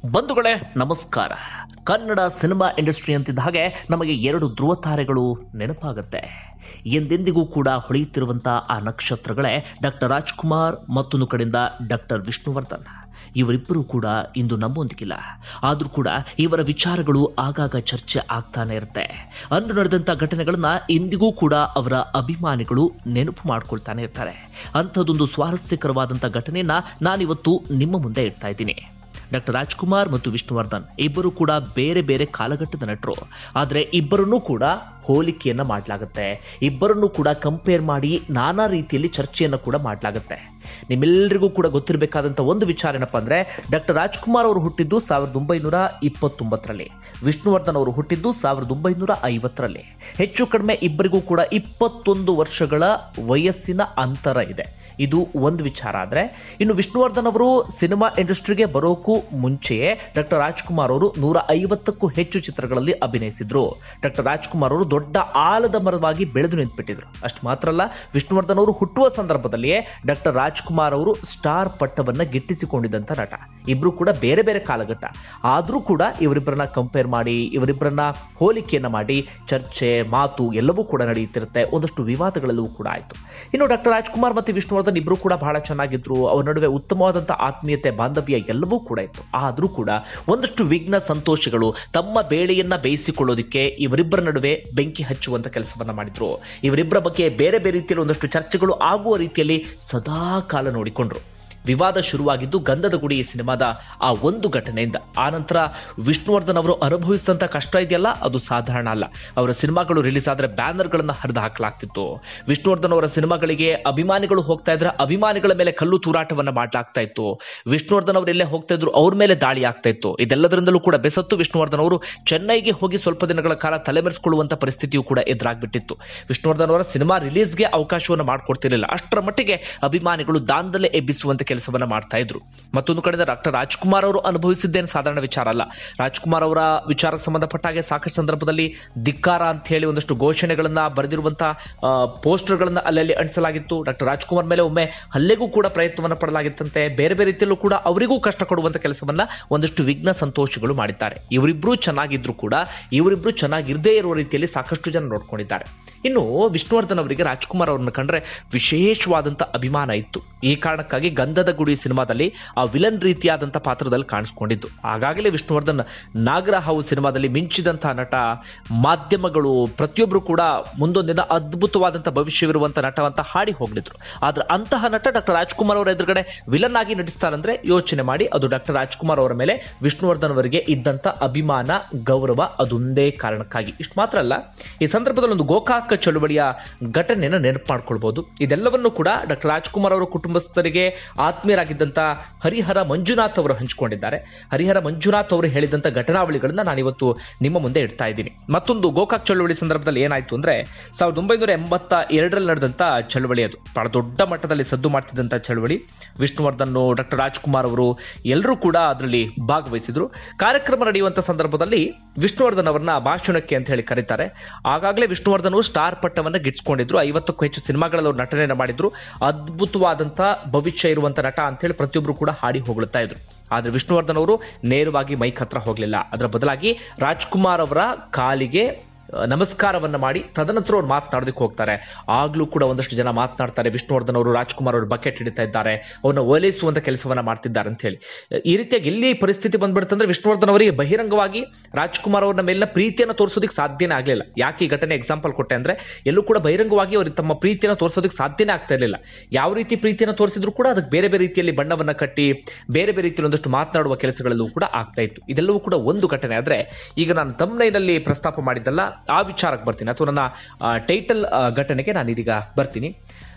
ಬಂಧುಗಳೇ ನಮಸ್ಕಾರ Kannada cinema industry ಅಂತಿದ್ದ ಹಾಗೆ ನಮಗೆ ಎರಡು ಧ್ರುವ ತಾರೆಗಳು ನೆನಪಾಗುತ್ತೆ ಎಂದೆಂದಿಗೂ ಕೂಡ ಹೊಳೆಯುತ್ತಿರುವಂಥ ಆ ನಕ್ಷತ್ರಗಳೇ ಡಾಕ್ಟರ್ ರಾಜ್ಕುಮಾರ್ ಮತ್ತೊಂದು ಕಡೆಯಿಂದ ಡಾಕ್ಟರ್ ವಿಷ್ಣುವರ್ಧನ್ ಇವರಿಬ್ಬರೂ ಕೂಡ ಇಂದು ನಮ್ಮೊಂದಿಗಿಲ್ಲ ಆದರೂ ಕೂಡ ಇವರ ವಿಚಾರಗಳು ಆಗಾಗ ಚರ್ಚೆ ಆಗ್ತಾನೆ ಇರುತ್ತೆ ಅಂದು ನಡೆದಂಥ ಘಟನೆಗಳನ್ನ ಇಂದಿಗೂ ಕೂಡ ಅವರ ಅಭಿಮಾನಿಗಳು ನೆನಪು ಮಾಡ್ಕೊಳ್ತಾನೆ ಇರ್ತಾರೆ ಅಂಥದ್ದೊಂದು ಸ್ವಾರಸ್ಯಕರವಾದಂಥ ಘಟನೆಯನ್ನ ನಾನಿವತ್ತು ನಿಮ್ಮ ಮುಂದೆ ಇಡ್ತಾ ಇದ್ದೀನಿ ಡಾಕ್ಟರ್ ರಾಜ್ಕುಮಾರ್ ಮತ್ತು ವಿಷ್ಣುವರ್ಧನ್ ಇಬ್ಬರು ಕೂಡ ಬೇರೆ ಬೇರೆ ಕಾಲಘಟ್ಟದ ನಟರು ಆದರೆ ಇಬ್ಬರನ್ನೂ ಕೂಡ ಹೋಲಿಕೆಯನ್ನ ಮಾಡಲಾಗುತ್ತೆ ಇಬ್ಬರನ್ನೂ ಕೂಡ ಕಂಪೇರ್ ಮಾಡಿ ನಾನಾ ರೀತಿಯಲ್ಲಿ ಚರ್ಚೆಯನ್ನು ಕೂಡ ಮಾಡಲಾಗುತ್ತೆ ನಿಮ್ಮೆಲ್ಲರಿಗೂ ಕೂಡ ಗೊತ್ತಿರಬೇಕಾದಂಥ ಒಂದು ವಿಚಾರ ಏನಪ್ಪ ಅಂದರೆ ಡಾಕ್ಟರ್ ರಾಜ್ಕುಮಾರ್ ಅವರು ಹುಟ್ಟಿದ್ದು ಸಾವಿರದ ಒಂಬೈನೂರ ಇಪ್ಪತ್ತೊಂಬತ್ತರಲ್ಲಿ ವಿಷ್ಣುವರ್ಧನ್ ಅವರು ಹುಟ್ಟಿದ್ದು ಸಾವಿರದ ಒಂಬೈನೂರ ಐವತ್ತರಲ್ಲಿ ಹೆಚ್ಚು ಕಡಿಮೆ ಇಬ್ಬರಿಗೂ ಕೂಡ ಇಪ್ಪತ್ತೊಂದು ವರ್ಷಗಳ ವಯಸ್ಸಿನ ಅಂತರ ಇದೆ ಇದು ಒಂದು ವಿಚಾರ ಆದರೆ ಇನ್ನು ವಿಷ್ಣುವರ್ಧನ್ ಅವರು ಸಿನಿಮಾ ಇಂಡಸ್ಟ್ರಿಗೆ ಬರೋಕ್ಕೂ ಮುಂಚೆಯೇ ಡಾಕ್ಟರ್ ರಾಜ್ಕುಮಾರ್ ಅವರು ನೂರ ಐವತ್ತಕ್ಕೂ ಹೆಚ್ಚು ಚಿತ್ರಗಳಲ್ಲಿ ಅಭಿನಯಿಸಿದ್ರು ಡಾಕ್ಟರ್ ರಾಜ್ಕುಮಾರ್ ಅವರು ದೊಡ್ಡ ಆಲದ ಮರವಾಗಿ ಬೆಳೆದು ನಿಂತುಬಿಟ್ಟಿದ್ರು ಅಷ್ಟು ಮಾತ್ರ ಅಲ್ಲ ವಿಷ್ಣುವರ್ಧನ್ ಅವರು ಹುಟ್ಟುವ ಸಂದರ್ಭದಲ್ಲಿಯೇ ಡಾಕ್ಟರ್ ರಾಜ್ಕುಮಾರ್ ಅವರು ಸ್ಟಾರ್ ಪಟ್ಟವನ್ನ ಗಿಟ್ಟಿಸಿಕೊಂಡಿದ್ದಂಥ ನಟ ಇಬ್ರು ಕೂಡ ಬೇರೆ ಬೇರೆ ಕಾಲಘಟ್ಟ ಆದರೂ ಕೂಡ ಇವರಿಬ್ಬರನ್ನ ಕಂಪೇರ್ ಮಾಡಿ ಇವರಿಬ್ಬರನ್ನ ಹೋಲಿಕೆಯನ್ನ ಮಾಡಿ ಚರ್ಚೆ ಮಾತು ಎಲ್ಲವೂ ಕೂಡ ನಡೆಯುತ್ತಿರುತ್ತೆ ಒಂದಷ್ಟು ವಿವಾದಗಳೆಲ್ಲವೂ ಕೂಡ ಆಯಿತು ಇನ್ನು ಡಾಕ್ಟರ್ ರಾಜ್ಕುಮಾರ್ ಮತ್ತು ವಿಷ್ಣುವರ್ಧನ್ ಇಬ್ಬರು ಕೂಡ ಬಹಳ ಚೆನ್ನಾಗಿದ್ರು ಅವರ ನಡುವೆ ಉತ್ತಮವಾದಂಥ ಆತ್ಮೀಯತೆ ಬಾಂಧವ್ಯ ಎಲ್ಲವೂ ಕೂಡ ಇತ್ತು ಆದರೂ ಕೂಡ ಒಂದಷ್ಟು ವಿಘ್ನ ಸಂತೋಷಗಳು ತಮ್ಮ ಬೇಳೆಯನ್ನ ಬೇಯಿಸಿಕೊಳ್ಳೋದಕ್ಕೆ ಇವರಿಬ್ಬರ ನಡುವೆ ಬೆಂಕಿ ಹಚ್ಚುವಂತ ಕೆಲಸವನ್ನ ಮಾಡಿದ್ರು ಇವರಿಬ್ಬರ ಬಗ್ಗೆ ಬೇರೆ ಬೇರೆ ರೀತಿಯಲ್ಲಿ ಒಂದಷ್ಟು ಚರ್ಚೆಗಳು ಆಗುವ ರೀತಿಯಲ್ಲಿ ಸದಾ ಕಾಲ ನೋಡಿಕೊಂಡ್ರು ವಿವಾದ ಶುರುವಾಗಿದ್ದು ಗಂಧದ ಗುಡಿ ಈ ಸಿನಿಮಾದ ಆ ಒಂದು ಘಟನೆಯಿಂದ ಆನಂತರ ವಿಷ್ಣುವರ್ಧನ್ ಅವರು ಅನುಭವಿಸಿದಂಥ ಕಷ್ಟ ಇದೆಯಲ್ಲ ಅದು ಸಾಧಾರಣ ಅಲ್ಲ ಅವರ ಸಿನಿಮಾಗಳು ರಿಲೀಸ್ ಆದರೆ ಬ್ಯಾನರ್ಗಳನ್ನು ಹರಿದು ಹಾಕಲಾಗ್ತಿತ್ತು ವಿಷ್ಣುವರ್ಧನ್ ಅವರ ಸಿನಿಮಾಗಳಿಗೆ ಅಭಿಮಾನಿಗಳು ಹೋಗ್ತಾ ಇದ್ರೆ ಅಭಿಮಾನಿಗಳ ಮೇಲೆ ಕಲ್ಲು ತೂರಾಟವನ್ನ ಮಾಡಲಾಗ್ತಾ ಇತ್ತು ವಿಷ್ಣುವರ್ಧನ್ ಅವರು ಎಲ್ಲೇ ಹೋಗ್ತಾ ಇದ್ರು ಅವ್ರ ಮೇಲೆ ದಾಳಿ ಆಗ್ತಾ ಇತ್ತು ಇದೆಲ್ಲದರಿಂದಲೂ ಕೂಡ ಬೆಸತ್ತು ವಿಷ್ಣುವರ್ಧನ್ ಅವರು ಚೆನ್ನೈಗೆ ಹೋಗಿ ಸ್ವಲ್ಪ ದಿನಗಳ ಕಾಲ ತಲೆಮೆರೆಸಿಕೊಳ್ಳುವಂತ ಪರಿಸ್ಥಿತಿಯು ಕೂಡ ಎದುರಾಗ್ಬಿಟ್ಟಿತ್ತು ವಿಷ್ಣುವರ್ಧನ್ ಅವರ ಸಿನಿಮಾ ರಿಲೀಸ್ಗೆ ಅವಕಾಶವನ್ನು ಮಾಡಿಕೊಡ್ತಿರಲಿಲ್ಲ ಅಷ್ಟರ ಮಟ್ಟಿಗೆ ಅಭಿಮಾನಿಗಳು ದಾಂಧಲೆ ಎಬ್ಬಿಸುವಂತ ಕೆಲಸವನ್ನ ಮಾಡ್ತಾ ಇದ್ರು ಮತ್ತೊಂದು ಕಡೆ ಡಾಕ್ಟರ್ ರಾಜ್ಕುಮಾರ್ ಅವರು ಅನುಭವಿಸಿದ್ದೇನು ಸಾಧಾರಣ ವಿಚಾರ ಅಲ್ಲ ರಾಜ್ಕುಮಾರ್ ಅವರ ವಿಚಾರಕ್ಕೆ ಸಂಬಂಧಪಟ್ಟ ಹಾಗೆ ಸಾಕಷ್ಟು ಸಂದರ್ಭದಲ್ಲಿ ಧಿಕ್ಕಾರ ಅಂತ ಹೇಳಿ ಒಂದಷ್ಟು ಘೋಷಣೆಗಳನ್ನ ಬರೆದಿರುವಂತಹ ಪೋಸ್ಟರ್ಗಳನ್ನ ಅಲ್ಲಲ್ಲಿ ಅಂಟಿಸಲಾಗಿತ್ತು ಡಾಕ್ಟರ್ ರಾಜ್ಕುಮಾರ್ ಮೇಲೆ ಒಮ್ಮೆ ಹಲ್ಲೆಗೂ ಕೂಡ ಪ್ರಯತ್ನವನ್ನ ಪಡಲಾಗಿತ್ತಂತೆ ಬೇರೆ ಬೇರೆ ರೀತಿಯಲ್ಲೂ ಕೂಡ ಅವರಿಗೂ ಕಷ್ಟ ಕೊಡುವಂತ ಕೆಲಸವನ್ನ ಒಂದಷ್ಟು ವಿಘ್ನ ಸಂತೋಷಗಳು ಮಾಡಿದ್ದಾರೆ ಇವರಿಬ್ರು ಚೆನ್ನಾಗಿದ್ರು ಕೂಡ ಇವರಿಬ್ರು ಚೆನ್ನಾಗಿರದೇ ಇರುವ ರೀತಿಯಲ್ಲಿ ಸಾಕಷ್ಟು ಜನ ನೋಡ್ಕೊಂಡಿದ್ದಾರೆ ಇನ್ನು ವಿಷ್ಣುವರ್ಧನ್ ಅವರಿಗೆ ರಾಜ್ಕುಮಾರ್ ಅವ್ರನ್ನ ಕಂಡ್ರೆ ವಿಶೇಷವಾದಂಥ ಅಭಿಮಾನ ಇತ್ತು ಈ ಕಾರಣಕ್ಕಾಗಿ ಗಂಧದ ಗುಡಿ ಸಿನಿಮಾದಲ್ಲಿ ಆ ವಿಲನ್ ರೀತಿಯಾದಂಥ ಪಾತ್ರದಲ್ಲಿ ಕಾಣಿಸ್ಕೊಂಡಿದ್ದು ಆಗಾಗಲೇ ವಿಷ್ಣುವರ್ಧನ್ ನಾಗರಹಾವು ಸಿನಿಮಾದಲ್ಲಿ ಮಿಂಚಿದಂಥ ನಟ ಮಾಧ್ಯಮಗಳು ಪ್ರತಿಯೊಬ್ಬರು ಕೂಡ ಮುಂದೊಂದಿನ ಅದ್ಭುತವಾದಂಥ ಭವಿಷ್ಯವಿರುವಂಥ ನಟ ಅಂತ ಹಾಡಿ ಹೋಗ್ಲಿದ್ರು ಆದ್ರೆ ಅಂತಹ ನಟ ಡಾಕ್ಟರ್ ರಾಜ್ಕುಮಾರ್ ಅವರ ಎದುರುಗಡೆ ವಿಲನ್ ಆಗಿ ನಟಿಸ್ತಾರಂದ್ರೆ ಯೋಚನೆ ಮಾಡಿ ಅದು ಡಾಕ್ಟರ್ ರಾಜ್ಕುಮಾರ್ ಅವರ ಮೇಲೆ ವಿಷ್ಣುವರ್ಧನ್ ಅವರಿಗೆ ಇದ್ದಂಥ ಅಭಿಮಾನ ಗೌರವ ಅದೊಂದೇ ಕಾರಣಕ್ಕಾಗಿ ಇಷ್ಟು ಮಾತ್ರ ಅಲ್ಲ ಈ ಸಂದರ್ಭದಲ್ಲಿ ಒಂದು ಗೋಕಾಕ ಚಳುವಳಿಯ ಘಟನೆಯನ್ನು ನೆನಪು ಮಾಡ್ಕೊಳ್ಬಹುದು ಇದೆಲ್ಲವನ್ನು ಕೂಡ ಡಾಕ್ಟರ್ ರಾಜ್ಕುಮಾರ್ ಅವರ ಕುಟುಂಬಸ್ಥರಿಗೆ ಆತ್ಮೀಯರಾಗಿದ್ದಂಥ ಹರಿಹರ ಮಂಜುನಾಥ್ ಅವರು ಹಂಚಿಕೊಂಡಿದ್ದಾರೆ ಹರಿಹರ ಮಂಜುನಾಥ್ ಅವರು ಹೇಳಿದಂಥ ಘಟನಾವಳಿಗಳನ್ನ ನಾನಿವತ್ತು ನಿಮ್ಮ ಮುಂದೆ ಇಡ್ತಾ ಇದ್ದೀನಿ ಮತ್ತೊಂದು ಗೋಕಾಕ್ ಚಳುವಳಿ ಸಂದರ್ಭದಲ್ಲಿ ಏನಾಯ್ತು ಅಂದ್ರೆ ಸಾವಿರದ ಒಂಬೈನೂರ ಎಂಬತ್ತ ಎರಡರಲ್ಲಿ ನಡೆದಂಥ ಚಳುವಳಿ ಅದು ಬಹಳ ದೊಡ್ಡ ಮಟ್ಟದಲ್ಲಿ ಸದ್ದು ಮಾಡ್ತಿದ್ದಂಥ ಚಳುವಳಿ ವಿಷ್ಣುವರ್ಧನ್ ಡಾಕ್ಟರ್ ರಾಜ್ಕುಮಾರ್ ಅವರು ಎಲ್ಲರೂ ಕೂಡ ಅದರಲ್ಲಿ ಭಾಗವಹಿಸಿದ್ರು ಕಾರ್ಯಕ್ರಮ ನಡೆಯುವಂಥ ಸಂದರ್ಭದಲ್ಲಿ ವಿಷ್ಣುವರ್ಧನ್ ಅವರನ್ನ ಭಾಷಣಕ್ಕೆ ಅಂತ ಹೇಳಿ ಕರೀತಾರೆ ಆಗಾಗಲೇ ವಿಷ್ಣುವರ್ಧನ್ ಅವರು ಸ್ಟಾರ್ ಪಟ್ಟವನ್ನ ಗಿಟ್ಸ್ಕೊಂಡಿದ್ರು ಐವತ್ತಕ್ಕೂ ಹೆಚ್ಚು ಸಿನಿಮಾಗಳಲ್ಲಿ ಅವರು ನಟನೆಯನ್ನು ಮಾಡಿದ್ರು ಅದ್ಭುತವಾದಂಥ ಭವಿಷ್ಯ ಇರುವಂಥ ನಟ ಅಂತ ಹೇಳಿ ಪ್ರತಿಯೊಬ್ಬರು ಕೂಡ ಹಾಡಿ ಹೊಗಳುತ್ತಾ ಇದ್ರು ಆದ್ರೆ ವಿಷ್ಣುವರ್ಧನ್ ಅವರು ನೇರವಾಗಿ ಮೈಕ್ ಹತ್ರ ಹೋಗಲಿಲ್ಲ ಅದರ ಬದಲಾಗಿ ರಾಜ್ಕುಮಾರ್ ಅವರ ಕಾಲಿಗೆ ನಮಸ್ಕಾರವನ್ನ ಮಾಡಿ ತದನಂತರ ಅವ್ರು ಮಾತನಾಡೋದಕ್ಕೆ ಹೋಗ್ತಾರೆ ಆಗ್ಲೂ ಕೂಡ ಒಂದಷ್ಟು ಜನ ಮಾತನಾಡ್ತಾರೆ ವಿಷ್ಣುವರ್ಧನ್ ಅವರು ರಾಜ್ಕುಮಾರ್ ಅವರು ಬಕೆಟ್ ಹಿಡಿತಾ ಇದ್ದಾರೆ ಅವ್ರನ್ನ ಓಲೈಸುವಂತ ಕೆಲಸವನ್ನ ಮಾಡ್ತಿದ್ದಾರೆ ಅಂತ ಹೇಳಿ ಈ ರೀತಿಯಾಗಿ ಎಲ್ಲಿ ಪರಿಸ್ಥಿತಿ ಬಂದ್ಬಿಡುತ್ತಂದ್ರೆ ವಿಷ್ಣುವರ್ಧನ್ ಅವರಿಗೆ ಬಹಿರಂಗವಾಗಿ ರಾಜ್ಕುಮಾರ್ ಅವ್ರನ್ನ ಮೇಲಿನ ಪ್ರೀತಿಯನ್ನು ತೋರಿಸೋದಕ್ಕೆ ಸಾಧ್ಯನೇ ಆಗಲಿಲ್ಲ ಯಾಕೆ ಈ ಘಟನೆ ಎಕ್ಸಾಂಪಲ್ ಕೊಟ್ಟೆ ಅಂದ್ರೆ ಎಲ್ಲೂ ಕೂಡ ಬಹಿರಂಗವಾಗಿ ಅವ್ರಿಗೆ ತಮ್ಮ ಪ್ರೀತಿಯನ್ನು ತೋರಿಸೋದಕ್ಕೆ ಸಾಧ್ಯನೇ ಆಗ್ತಾ ಇರಲಿಲ್ಲ ಯಾವ ರೀತಿ ಪ್ರೀತಿಯನ್ನು ತೋರಿಸಿದ್ರು ಕೂಡ ಅದಕ್ಕೆ ಬೇರೆ ಬೇರೆ ರೀತಿಯಲ್ಲಿ ಬಣ್ಣವನ್ನ ಕಟ್ಟಿ ಬೇರೆ ಬೇರೆ ರೀತಿಯಲ್ಲಿ ಒಂದಷ್ಟು ಮಾತನಾಡುವ ಕೆಲಸಗಳೆಲ್ಲವೂ ಕೂಡ ಆಗ್ತಾ ಇತ್ತು ಇದೆಲ್ಲವೂ ಕೂಡ ಒಂದು ಘಟನೆ ಆದ್ರೆ ಈಗ ನಾನು ತಮ್ನೈನಲ್ಲಿ ಪ್ರಸ್ತಾಪ ಮಾಡಿದ್ದಲ್ಲ ಆ ವಿಚಾರಕ್ಕೆ ಬರ್ತೀನಿ ಅಥವಾ ನನ್ನ ಟೈಟಲ್ ಘಟನೆಗೆ ನಾನು ಇದೀಗ ಬರ್ತೀನಿ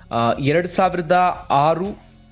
ಎರಡು ಸಾವಿರದ ಆರು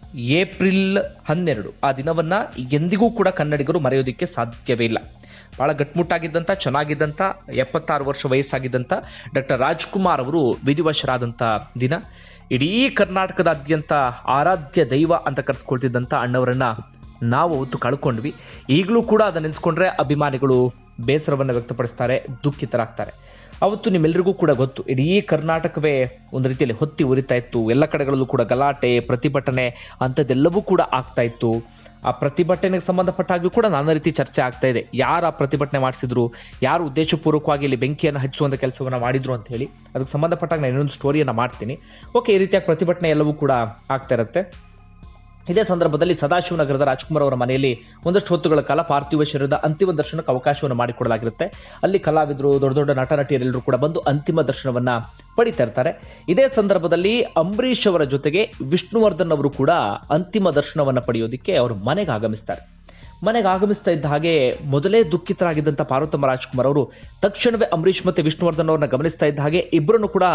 ಏಪ್ರಿಲ್ ಹನ್ನೆರಡು ಆ ದಿನವನ್ನ ಎಂದಿಗೂ ಕೂಡ ಕನ್ನಡಿಗರು ಮರೆಯೋದಕ್ಕೆ ಸಾಧ್ಯವೇ ಇಲ್ಲ ಬಹಳ ಗಟ್ಮುಟ್ಟಾಗಿದ್ದಂಥ ಚೆನ್ನಾಗಿದ್ದಂಥ ಎಪ್ಪತ್ತಾರು ವರ್ಷ ವಯಸ್ಸಾಗಿದ್ದಂಥ ಡಾಕ್ಟರ್ ರಾಜ್ಕುಮಾರ್ ಅವರು ವಿಧಿವಶರಾದಂಥ ದಿನ ಇಡೀ ಕರ್ನಾಟಕದಾದ್ಯಂತ ಆರಾಧ್ಯ ದೈವ ಅಂತ ಕರೆಸ್ಕೊಳ್ತಿದ್ದಂಥ ಅಣ್ಣವರನ್ನ ನಾವು ಅವತ್ತು ಕಳ್ಕೊಂಡ್ವಿ ಈಗಲೂ ಕೂಡ ಅದನ್ನ ನೆನೆಸ್ಕೊಂಡ್ರೆ ಅಭಿಮಾನಿಗಳು ಬೇಸರವನ್ನು ವ್ಯಕ್ತಪಡಿಸ್ತಾರೆ ದುಃಖಿತರಾಗ್ತಾರೆ ಅವತ್ತು ನಿಮ್ಮೆಲ್ಲರಿಗೂ ಕೂಡ ಗೊತ್ತು ಇಡೀ ಕರ್ನಾಟಕವೇ ಒಂದು ರೀತಿಯಲ್ಲಿ ಹೊತ್ತಿ ಉರಿತಾ ಇತ್ತು ಎಲ್ಲ ಕಡೆಗಳಲ್ಲೂ ಕೂಡ ಗಲಾಟೆ ಪ್ರತಿಭಟನೆ ಅಂಥದ್ದೆಲ್ಲವೂ ಕೂಡ ಆಗ್ತಾ ಇತ್ತು ಆ ಪ್ರತಿಭಟನೆಗೆ ಸಂಬಂಧಪಟ್ಟಾಗೂ ಕೂಡ ನಾನಾ ರೀತಿ ಚರ್ಚೆ ಆಗ್ತಾ ಇದೆ ಯಾರು ಆ ಪ್ರತಿಭಟನೆ ಮಾಡಿಸಿದ್ರು ಯಾರು ಉದ್ದೇಶಪೂರ್ವಕವಾಗಿ ಇಲ್ಲಿ ಬೆಂಕಿಯನ್ನು ಹಚ್ಚುವಂಥ ಕೆಲಸವನ್ನು ಮಾಡಿದ್ರು ಅಂತ ಹೇಳಿ ಅದಕ್ಕೆ ಸಂಬಂಧಪಟ್ಟಾಗ ನಾನು ಇನ್ನೊಂದು ಸ್ಟೋರಿಯನ್ನು ಮಾಡ್ತೀನಿ ಓಕೆ ಈ ರೀತಿಯಾಗಿ ಪ್ರತಿಭಟನೆ ಎಲ್ಲವೂ ಕೂಡ ಆಗ್ತಾ ಇರುತ್ತೆ ಇದೇ ಸಂದರ್ಭದಲ್ಲಿ ಸದಾಶಿವನಗರದ ರಾಜ್ಕುಮಾರ್ ಅವರ ಮನೆಯಲ್ಲಿ ಒಂದಷ್ಟು ಹೊತ್ತುಗಳ ಕಾಲ ಪಾರ್ಥಿವ ಶರೀರದ ಅಂತಿಮ ದರ್ಶನಕ್ಕೆ ಅವಕಾಶವನ್ನು ಮಾಡಿಕೊಡಲಾಗಿರುತ್ತೆ ಅಲ್ಲಿ ಕಲಾವಿದರು ದೊಡ್ಡ ದೊಡ್ಡ ನಟ ನಟಿಯರೆಲ್ಲರೂ ಕೂಡ ಬಂದು ಅಂತಿಮ ದರ್ಶನವನ್ನ ಪಡಿತಾ ಇರ್ತಾರೆ ಇದೇ ಸಂದರ್ಭದಲ್ಲಿ ಅಂಬರೀಷ್ ಅವರ ಜೊತೆಗೆ ವಿಷ್ಣುವರ್ಧನ್ ಅವರು ಕೂಡ ಅಂತಿಮ ದರ್ಶನವನ್ನ ಪಡೆಯೋದಕ್ಕೆ ಅವರು ಮನೆಗೆ ಆಗಮಿಸ್ತಾರೆ ಮನೆಗೆ ಆಗಮಿಸ್ತಾ ಇದ್ದ ಹಾಗೆ ಮೊದಲೇ ದುಃಖಿತರಾಗಿದ್ದಂಥ ಪಾರ್ವತಮ್ಮ ರಾಜ್ಕುಮಾರ್ ಅವರು ತಕ್ಷಣವೇ ಅಂಬರೀಷ್ ಮತ್ತೆ ವಿಷ್ಣುವರ್ಧನ್ ಅವ್ರನ್ನ ಗಮನಿಸ್ತಾ ಇದ್ದ ಹಾಗೆ ಇಬ್ಬರನ್ನು ಕೂಡ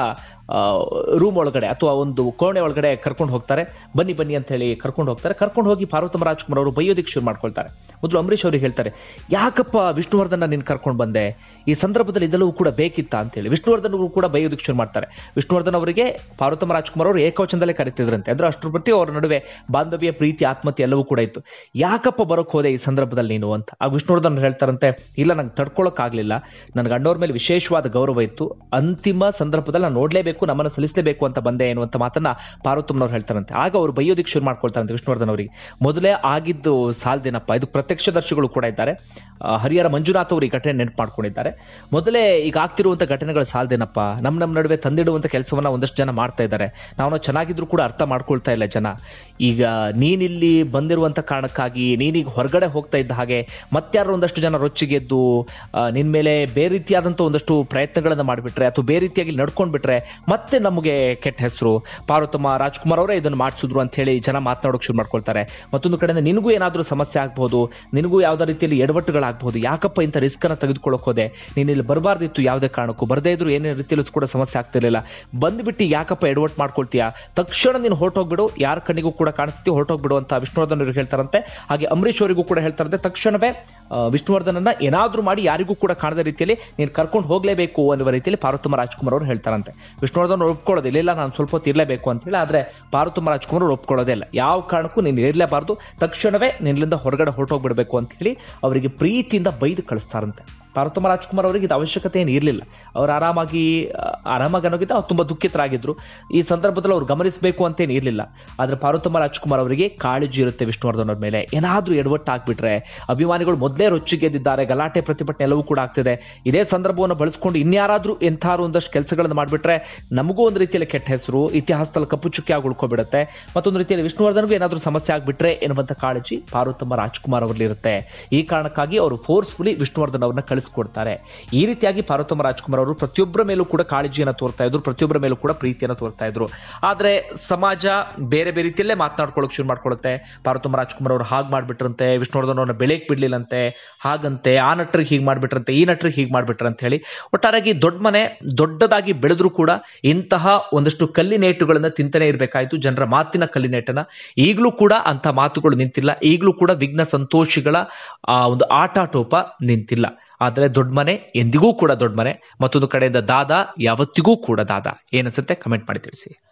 ರೂಮ್ ಒಳಗಡೆ ಅಥವಾ ಒಂದು ಕೋಣೆ ಒಳಗಡೆ ಕರ್ಕೊಂಡು ಹೋಗ್ತಾರೆ ಬನ್ನಿ ಬನ್ನಿ ಅಂತ ಹೇಳಿ ಕರ್ಕೊಂಡು ಹೋಗ್ತಾರೆ ಕರ್ಕೊಂಡು ಹೋಗಿ ಪಾರ್ವತಮ್ಮ ರಾಜ್ಕುಮಾರ್ ಅವರು ಬೈಯೋದಕ್ಕೆ ಶುರು ಮಾಡ್ಕೊಳ್ತಾರೆ ಮೊದಲು ಅಂಬರೀಷ್ ಅವ್ರಿಗೆ ಹೇಳ್ತಾರೆ ಯಾಕಪ್ಪ ವಿಷ್ಣುವರ್ಧನ ನೀನು ಕರ್ಕೊಂಡು ಬಂದೆ ಈ ಸಂದರ್ಭದಲ್ಲಿ ಇದೆಲ್ಲವೂ ಕೂಡ ಬೇಕಿತ್ತ ಅಂತೇಳಿ ವಿಷ್ಣುವರ್ಧನ್ ಅವರು ಕೂಡ ಬೈಯೋದಕ್ಕೆ ಶುರು ಮಾಡ್ತಾರೆ ವಿಷ್ಣುವರ್ಧನ್ ಅವರಿಗೆ ಪಾರ್ವತಮ್ಮ ರಾಜ್ಕುಮಾರ್ ಅವರು ಏಕವಚನದಲ್ಲೇ ಕರಿತಿದ್ರಂತೆ ಅಂದ್ರೆ ಅಷ್ಟರ ಪ್ರತಿ ಅವರ ನಡುವೆ ಬಾಂಧವ್ಯ ಪ್ರೀತಿ ಆತ್ಮಹತ್ಯೆ ಎಲ್ಲವೂ ಕೂಡ ಇತ್ತು ಯಾಕಪ್ಪ ಬರೋಕ್ ಹೋದೆ ಈ ಸಂದರ್ಭದಲ್ಲಿ ನೀನು ಅಂತ ಆ ವಿಷ್ಣುವರ್ಧನ್ ಹೇಳ್ತಾರಂತೆ ಇಲ್ಲ ನಂಗೆ ತಡ್ಕೊಳಕ್ಕಾಗ್ಲಿಲ್ಲ ನನಗೆ ಅಣ್ಣವ್ರ ಮೇಲೆ ವಿಶೇಷವಾದ ಗೌರವ ಇತ್ತು ಅಂತಿಮ ಸಂದರ್ಭದಲ್ಲಿ ನಾನು ನೋಡ್ಲೇಬೇಕು ನಮ್ಮನ್ನು ಸಲ್ಲಿಸಲೇಬೇಕು ಅಂತ ಬಂದೆ ಎನ್ನುವಂತ ಮಾತನ್ನ ಪಾರ್ವತಮ್ಮನವ್ರು ಹೇಳ್ತಾರಂತೆ ಆಗ ಅವರು ಬೈಯೋದಿಕ್ಕೆ ಶುರು ಮಾಡ್ಕೊಳ್ತಾರಂತೆ ವಿಷ್ಣುವರ್ಧನ್ ಅವರಿಗೆ ಮೊದಲೇ ಆಗಿದ್ದು ಸಾಲ್ದೇನಪ್ಪ ಇದು ಪ್ರತ್ಯಕ್ಷದರ್ಶಿಗಳು ಕೂಡ ಇದ್ದಾರೆ ಆ, ಹರಿಹರ ಮಂಜುನಾಥ್ ಅವರು ಈ ಘಟನೆ ನೆನಪು ಮಾಡ್ಕೊಂಡಿದ್ದಾರೆ ಮೊದಲೇ ಈಗ ಆಗ್ತಿರುವಂತ ಘಟನೆಗಳು ಸಾಲ್ದೇನಪ್ಪ ನಮ್ಮ ನಮ್ಮ ನಡುವೆ ತಂದಿಡುವಂತ ಕೆಲಸವನ್ನ ಒಂದಷ್ಟು ಜನ ಮಾಡ್ತಾ ಇದ್ದಾರೆ ನಾವು ಚೆನ್ನಾಗಿದ್ರು ಕೂಡ ಅರ್ಥ ಮಾಡ್ಕೊಳ್ತಾ ಇಲ್ಲ ಜನ ಈಗ ನೀನಿಲ್ಲಿ ಬಂದಿರುವಂತ ಕಾರಣಕ್ಕಾಗಿ ನೀನೀಗ ಹೊರಗಡೆ ಹೋಗ್ತಾ ಇದ್ದ ಹಾಗೆ ಮತ್ತಾರು ಒಂದಷ್ಟು ಜನ ರೊಚ್ಚಿಗೆದ್ದು ಆ, ನಿನ್ ಮೇಲೆ ಬೇರೆ ರೀತಿಯಾದಂಥ ಒಂದಷ್ಟು ಪ್ರಯತ್ನಗಳನ್ನ ಮಾಡಿಬಿಟ್ರೆ ಅಥವಾ ಬೇರೆ ರೀತಿಯಾಗಿ ನಡ್ಕೊಂಡ್ಬಿಟ್ರೆ ಮತ್ತೆ ನಮಗೆ ಕೆಟ್ಟ ಹೆಸರು ಪಾರ್ವತಮ್ಮ ರಾಜ್ಕುಮಾರ್ ಅವರೇ ಇದನ್ನು ಮಾಡಿಸಿದ್ರು ಅಂತ ಹೇಳಿ ಜನ ಮಾತನಾಡೋಕೆ ಶುರು ಮಾಡ್ಕೊಳ್ತಾರೆ ಮತ್ತೊಂದು ಕಡೆಯಿಂದ ನಿನಗೂ ಏನಾದರೂ ಸಮಸ್ಯೆ ಆಗ್ಬೋದು ನಿನಗೂ ಯಾವುದೇ ರೀತಿಯಲ್ಲಿ ಎಡವಟ್ಟುಗಳಾಗಬಹುದು ಯಾಕಪ್ಪ ಇಂಥ ರಿಸ್ಕ್ ಅನ್ನ ತೆಗೆದುಕೊಳ್ಳೋಕೆ ಹೋದೆ ನೀನು ಇಲ್ಲಿ ಬರಬಾರ್ದಿತ್ತು ಯಾವುದೇ ಕಾರಣಕ್ಕೂ ಬರದೇ ಇದ್ರು ಏನೇ ರೀತಿಯಲ್ಲೂ ಕೂಡ ಸಮಸ್ಯೆ ಆಗ್ತಿರ್ಲಿಲ್ಲ ಬಂದ್ಬಿಟ್ಟು ಯಾಕಪ್ಪ ಎಡವಟ್ಟು ಮಾಡ್ಕೊಳ್ತೀಯಾ ತಕ್ಷಣ ನೀನು ಹೊರಟೋಗ್ಬಿಡು ಯಾರ ಕಣ್ಣಿಗೂ ಕೂಡ ಕಾಣಿಸ್ತೀವಿ ಹೊರಟೋಗ್ಬಿಡು ಅಂತ ವಿಷ್ಣುವರ್ಧನ್ ಅವ್ರಿಗೆ ಹೇಳ್ತಾರಂತೆ ಹಾಗೆ ಅಂಬರೀಷ್ ಅವರಿಗೂ ಕೂಡ ಹೇಳ್ತಾರಂತೆ ತಕ್ಷಣವೇ ಆ, ವಿಷ್ಣುವರ್ಧನನ್ನ ಏನಾದ್ರೂ ಮಾಡಿ ಯಾರಿಗೂ ಕೂಡ ಕಾಣದ ರೀತಿಯಲ್ಲಿ ನೀನು ಕರ್ಕೊಂಡು ಹೋಗ್ಲೇಬೇಕು ಅನ್ನುವ ರೀತಿಯಲ್ಲಿ ಪಾರ್ವತಮ್ಮ ರಾಜ್ಕುಮಾರ್ ಅವರು ಹೇಳ್ತಾರಂತೆ ವಿಷ್ಣುವರ್ಧನ್ ಅವ್ರು ಒಪ್ಕೊಳ್ಳೋದಿಲ್ಲ ಇಲ್ಲ ನಾನು ಸ್ವಲ್ಪ ಹೊತ್ತು ಇರಲೇಬೇಕು ಅಂತ ಹೇಳಿ ಆದ್ರೆ ಪಾರ್ವತಮ್ಮ ರಾಜ್ಕುಮಾರ್ ಅವ್ರು ಒಪ್ಕೊಳ್ಳೋದೇ ಇಲ್ಲ ಯಾವ ಕಾರಣಕ್ಕೂ ನೀನು ಇರಲೇಬಾರ್ದು ತಕ್ಷಣವೇ ನಿನ್ನಿಂದ ಹೊರಗಡೆ ಹೊರಟೋಗ್ಬಿಡ್ಬೇಕು ಅಂತ ಹೇಳಿ ಅವರಿಗೆ ಪ್ರೀತಿಯಿಂದ ಬೈದು ಕಳಿಸ್ತಾರಂತೆ ಪಾರ್ವತಮ್ಮ ರಾಜ್ಕುಮಾರ್ ಅವರಿಗೆ ಇದು ಅವಶ್ಯಕತೆ ಏನು ಇರಲಿಲ್ಲ ಅವ್ರು ಆರಾಮಾಗಿ ಆ, ಆರಾಮಾಗಿ ಅನ್ನೋಗಿಂತ ಅವ್ರು ತುಂಬ ದುಃಖಿತರಾಗಿದ್ರು ಈ ಸಂದರ್ಭದಲ್ಲಿ ಅವ್ರು ಗಮನಿಸಬೇಕು ಅಂತೇನು ಇರಲಿಲ್ಲ ಆದರೆ ಪಾರ್ವತಮ್ಮ ರಾಜ್ಕುಮಾರ್ ಅವರಿಗೆ ಕಾಳಜಿ ಇರುತ್ತೆ ವಿಷ್ಣುವರ್ಧನ್ ಅವ್ರ ಮೇಲೆ ಏನಾದರೂ ಎಡವಟ್ಟು ಆಗ್ಬಿಟ್ರೆ ಅಭಿಮಾನಿಗಳು ಮೊದಲೇ ರೊಚ್ಚಿಗೆದ್ದಿದ್ದಾರೆ ಗಲಾಟೆ ಪ್ರತಿಭಟನೆ ಎಲ್ಲವೂ ಕೂಡ ಆಗ್ತಿದೆ ಇದೇ ಸಂದರ್ಭವನ್ನು ಬಳಸ್ಕೊಂಡು ಇನ್ಯಾರಾದ್ರೂ ಎಂಥಾರು ಒಂದಷ್ಟು ಕೆಲಸಗಳನ್ನು ಮಾಡಿಬಿಟ್ರೆ ನಮಗೂ ಒಂದು ರೀತಿಯಲ್ಲಿ ಕೆಟ್ಟ ಹೆಸರು ಇತಿಹಾಸದಲ್ಲಿ ಕಪ್ಪು ಚುಕ್ಕಿ ಆಗಿ ಉಳ್ಕೊಬಿಡುತ್ತೆ ಮತ್ತೊಂದು ರೀತಿಯಲ್ಲಿ ವಿಷ್ಣುವರ್ಧನ್ಗೂ ಏನಾದರೂ ಸಮಸ್ಯೆ ಆಗ್ಬಿಟ್ರೆ ಎನ್ನುವಂಥ ಕಾಳಜಿ ಪಾರ್ವತಮ್ಮ ರಾಜ್ಕುಮಾರ್ ಅವರಲ್ಲಿರುತ್ತೆ ಈ ಕಾರಣಕ್ಕಾಗಿ ಅವರು ಫೋರ್ಸ್ಫುಲಿ ವಿಷ್ಣುವರ್ಧನ್ ಅವ್ರನ್ನ ಕಳಿಸ್ಕೊಡ್ತಾರೆ ಈ ರೀತಿಯಾಗಿ ಪಾರ್ವತಮ್ಮ ರಾಜ್ಕುಮಾರ್ ಅವರು ಪ್ರತಿಯೊಬ್ಬರ ಮೇಲೂ ಕೂಡ ಕಾಳಜಿಯನ್ನು ತೋರ್ತಾ ಇದ್ರು ಪ್ರತಿಯೊಬ್ಬರ ಮೇಲೂ ಕೂಡ ಪ್ರೀತಿಯನ್ನು ತೋರ್ತಾ ಇದ್ರು ಆದ್ರೆ ಸಮಾಜ ಬೇರೆ ಬೇರೆ ರೀತಿಯಲ್ಲೇ ಮಾತನಾಡ್ಕೊಳ್ಳೋಕೆ ಶುರು ಮಾಡ್ಕೊಳ್ಳುತ್ತೆ ಪಾರ್ವತಮ್ಮ ರಾಜ್ಕುಮಾರ್ ಅವರು ಹಾಗೆ ಮಾಡ್ಬಿಟ್ರಂತೆ ವಿಷ್ಣುವರ್ಧನ್ ಅವ್ರನ್ನ ಬೆಳೆಯಕ್ ಬಿಡ್ಲಿಲ್ಲಂತೆ ಹಾಗಂತೆ ಆ ನಟರಿಗೆ ಹೀಗೆ ಮಾಡ್ಬಿಟ್ರಂತೆ ಈ ನಟರಿಗೆ ಹೀಗೆ ಮಾಡ್ಬಿಟ್ರ ಅಂತ ಹೇಳಿ ಒಟ್ಟಾರೆಯಾಗಿ ದೊಡ್ಡ ಮನೆ ದೊಡ್ಡದಾಗಿ ಬೆಳೆದ್ರು ಕೂಡ ಇಂತಹ ಒಂದಷ್ಟು ಕಲ್ಲಿನೇಟುಗಳನ್ನ ತಿಂತಾನೆ ಇರಬೇಕಾಯ್ತು ಜನರ ಮಾತಿನ ಕಲ್ಲಿನೇಟನ ಈಗಲೂ ಕೂಡ ಅಂತ ಮಾತುಗಳು ನಿಂತಿಲ್ಲ ಈಗಲೂ ಕೂಡ ವಿಘ್ನ ಸಂತೋಷಿಗಳ ಆ ಒಂದು ಆಟಾಟೋಪ ನಿಂತಿಲ್ಲ ಆದರೆ ದೊಡ್ಡ ಮನೆ ಎಂದಿಗೂ ಕೂಡ ದೊಡ್ಡ ಮನೆ ಮತ್ತೊಂದು ಕಡೆಯಿಂದ ದಾದ ಯಾವತ್ತಿಗೂ ಕೂಡ ದಾದ ಏನನ್ಸುತ್ತೆ ಕಮೆಂಟ್ ಮಾಡಿ ತಿಳಿಸಿ